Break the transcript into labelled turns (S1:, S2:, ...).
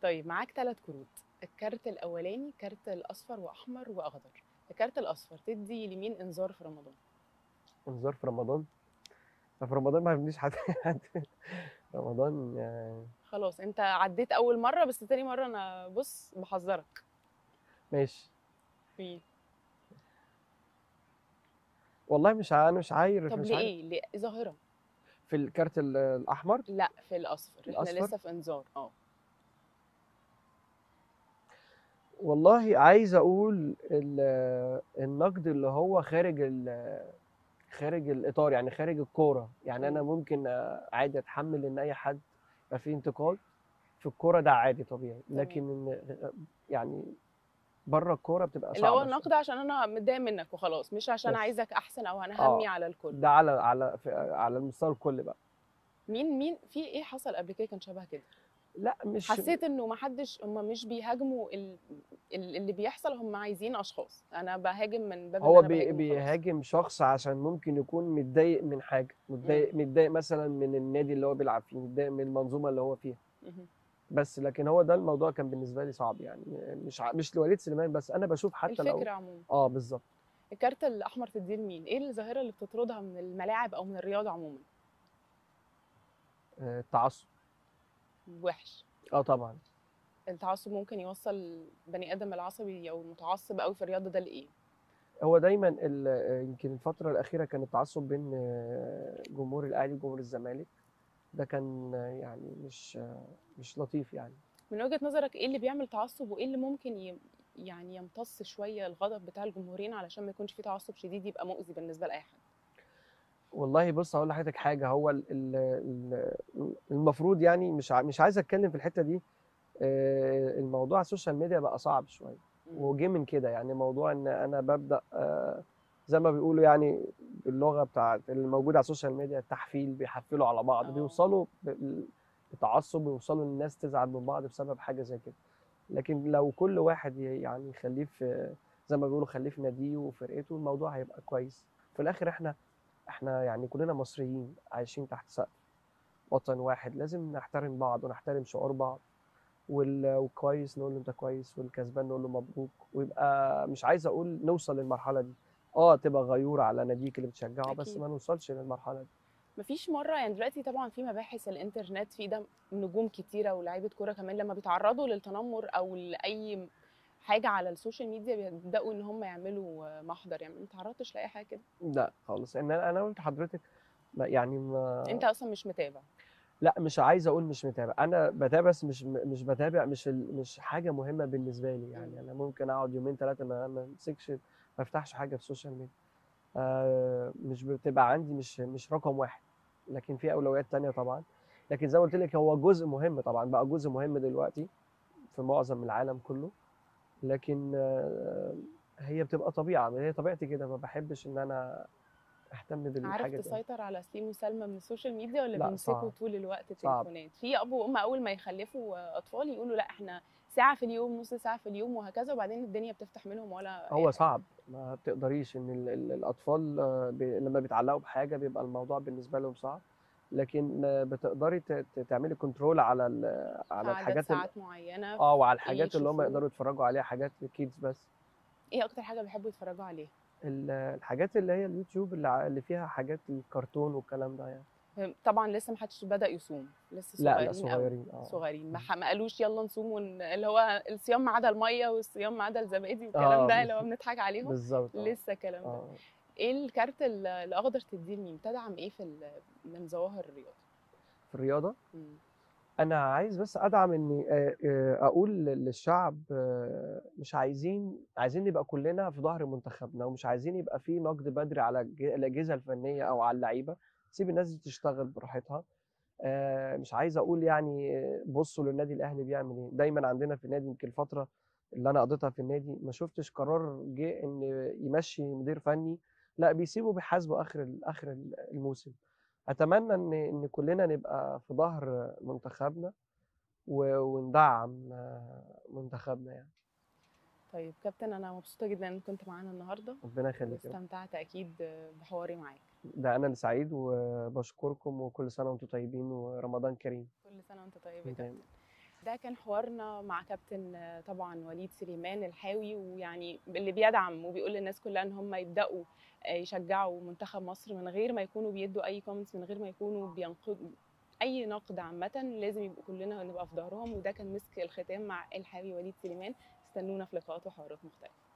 S1: طيب معاك ثلاث كروت الكارت الاولاني كارت الاصفر واحمر واخضر الكارت الاصفر تدي لمين انذار في رمضان
S2: انذار في رمضان في رمضان ما بنيش حد حد رمضان آه،
S1: خلاص انت عديت اول مره بس تاني مره انا بص بحذرك
S2: ماشي
S1: في
S2: والله مش ع- انا مش عارف
S1: طب
S2: مش عارف
S1: لايه لظاهره
S2: في الكارت ال- الاحمر
S1: لا في الاصفر احنا
S2: الأصفر؟
S1: لسه في انذار اه
S2: والله عايز اقول ال- النقد اللي هو خارج ال- خارج الاطار يعني خارج الكوره يعني انا
S1: مم.
S2: ممكن آه، عادي اتحمل ان اي حد يبقى فيه انتقاد في الكوره ده عادي طبيعي
S1: تمام.
S2: لكن إن يعني بره الكوره بتبقى
S1: اللي هو
S2: صعبه شوية.
S1: النقد عشان انا متضايق منك وخلاص مش عشان
S2: بس.
S1: عايزك احسن او انا
S2: آه.
S1: همي على الكل
S2: ده على على في- على المستوى الكلي بقى
S1: مين مين في ايه حصل قبل كده كان شبه كده
S2: لا مش
S1: حسيت انه ما حدش هم مش بيهاجموا ال... ال- اللي بيحصل هم عايزين اشخاص انا بهاجم من باب
S2: هو
S1: ان انا
S2: بي
S1: بهاجم وخلاص.
S2: بيهاجم شخص عشان ممكن يكون متضايق من حاجه متضايق متضايق مثلا من النادي اللي هو بيلعب فيه متضايق من المنظومه اللي هو فيها
S1: مهم.
S2: بس لكن هو ده الموضوع كان بالنسبه لي صعب يعني مش ع- مش لوليد سليمان بس انا بشوف حتى لو
S1: الفكره عموما
S2: اه بالظبط
S1: الكارت الاحمر تديه لمين ايه الظاهره اللي بتطردها من الملاعب او من الرياضه عموما
S2: آه، التعصب
S1: وحش
S2: اه طبعا
S1: التعصب ممكن يوصل بني ادم العصبي او المتعصب قوي في الرياضه ده لايه
S2: هو دايما ال- آه، يمكن الفتره الاخيره كان التعصب بين آه، جمهور الاهلي وجمهور الزمالك ده كان آه، يعني مش آه، مش لطيف يعني
S1: من وجهه نظرك ايه اللي بيعمل تعصب وايه اللي ممكن ي... يعني يمتص شويه الغضب بتاع الجمهورين علشان ما يكونش في تعصب شديد يبقى مؤذي بالنسبه لاي حد
S2: والله بص هقول لحضرتك حاجه هو ال- ال- ال- المفروض يعني مش ع- مش عايز اتكلم في الحته دي آه، الموضوع على السوشيال ميديا بقى صعب شويه وجه من كده يعني موضوع ان انا ببدا آه، زي ما بيقولوا يعني باللغه بتاعت اللي موجوده على السوشيال ميديا التحفيل بيحفلوا على بعض
S1: آه.
S2: بيوصلوا ب- بتعصب بيوصلوا الناس تزعل من بعض بسبب حاجه زي كده لكن لو كل واحد ي- يعني يخليه في زي ما بيقولوا خليه في ناديه وفرقته الموضوع هيبقى كويس في الاخر احنا احنا يعني كلنا مصريين عايشين تحت سقف وطن واحد لازم نحترم بعض ونحترم شعور بعض وال- والكويس نقول له انت كويس والكسبان نقول له مبروك ويبقى مش عايز اقول نوصل للمرحله دي اه تبقى غيور على ناديك اللي بتشجعه بس
S1: أكيد.
S2: ما نوصلش للمرحله دي
S1: مفيش مره يعني دلوقتي طبعا في مباحث الانترنت في ده نجوم كتيره ولاعيبه كوره كمان لما بيتعرضوا للتنمر او لاي حاجه على السوشيال ميديا بيبداوا ان هم يعملوا محضر يعني ما تعرضتش لاي حاجه كده
S2: لا خالص ان انا انا قلت لحضرتك ما- يعني ما
S1: انت اصلا مش متابع
S2: لا مش عايز اقول مش متابع انا بتابع بس مش مش بتابع مش ال- مش حاجه مهمه بالنسبه لي يعني
S1: مم.
S2: انا ممكن اقعد يومين ثلاثه ما ما امسكش ما افتحش حاجه في السوشيال ميديا آه مش بتبقى عندي مش مش رقم واحد لكن في اولويات تانية طبعا لكن زي ما قلت لك هو جزء مهم طبعا بقى جزء مهم دلوقتي في معظم العالم كله لكن آه هي بتبقى طبيعه هي طبيعتي كده ما بحبش ان انا اهتم بالحاجه
S1: عارف
S2: دي
S1: تسيطر على سليم وسلمى من السوشيال ميديا ولا
S2: لا،
S1: بيمسكوا
S2: صعب.
S1: طول الوقت
S2: صعب.
S1: تليفونات في ابو وام اول ما يخلفوا اطفال يقولوا لا احنا ساعه في اليوم نص ساعه في اليوم وهكذا وبعدين الدنيا بتفتح منهم ولا أي
S2: هو
S1: حاجة.
S2: صعب ما بتقدريش ان ال- ال- الاطفال آه، بي- لما بيتعلقوا بحاجه بيبقى الموضوع بالنسبه لهم صعب لكن آه، بتقدري ت- ت- تعملي كنترول على ال- على
S1: عدد
S2: الحاجات ال-
S1: ساعات معينه
S2: اه وعلى الحاجات اللي هم
S1: يشوفوه.
S2: يقدروا يتفرجوا عليها حاجات كيدز بس
S1: ايه اكتر حاجه بيحبوا يتفرجوا عليها
S2: ال- الحاجات اللي هي اليوتيوب اللي ع- اللي فيها حاجات الكرتون والكلام ده يعني
S1: طبعا لسه ما حدش بدا يصوم لسه
S2: لا
S1: صغيرين
S2: لا
S1: قوي.
S2: صغيرين اه
S1: صغيرين ما, ح- ما قالوش يلا نصوم ون... اللي هو الصيام ما عدا الميه والصيام ما عدا الزبادي والكلام
S2: آه،
S1: ده اللي هو بنضحك عليهم
S2: بالظبط آه.
S1: لسه الكلام ده
S2: اه
S1: ايه الكارت ال- الاخضر تديه لمين تدعم ايه في ال- من ظواهر الرياضه
S2: في الرياضه
S1: مم.
S2: انا عايز بس ادعم اني آه، آه، اقول للشعب آه، مش عايزين عايزين نبقى كلنا في ظهر منتخبنا ومش عايزين يبقى في نقد بدري على الج- الاجهزه الفنيه او على اللعيبه سيب الناس دي تشتغل براحتها آه، مش عايز اقول يعني آه، بصوا للنادي الاهلي بيعمل ايه دايما عندنا في النادي يمكن الفتره اللي انا قضيتها في النادي ما شفتش قرار جه ان يمشي مدير فني لا بيسيبوا بيحاسبوا اخر ال- اخر ال- الموسم اتمنى ان ان كلنا نبقى في ظهر منتخبنا و- وندعم آه، منتخبنا يعني
S1: طيب كابتن انا مبسوطه جدا ان كنت معانا النهارده
S2: ربنا يخليك يا رب.
S1: واستمتعت اكيد بحواري معاك
S2: ده انا اللي سعيد وبشكركم وكل سنه وانتم طيبين ورمضان كريم
S1: كل سنه وانت طيب يا
S2: وأنت
S1: كابتن ده كان حوارنا مع كابتن آه، طبعا وليد سليمان الحاوي ويعني اللي بيدعم وبيقول للناس كلها ان هم يبداوا آه، يشجعوا منتخب مصر من غير ما يكونوا بيدوا اي كومنتس من غير ما يكونوا بينقدوا اي نقد عامه لازم يبقوا كلنا نبقى في ظهرهم وده كان مسك الختام مع الحاوي وليد سليمان استنونا في لقاءات وحوارات مختلفه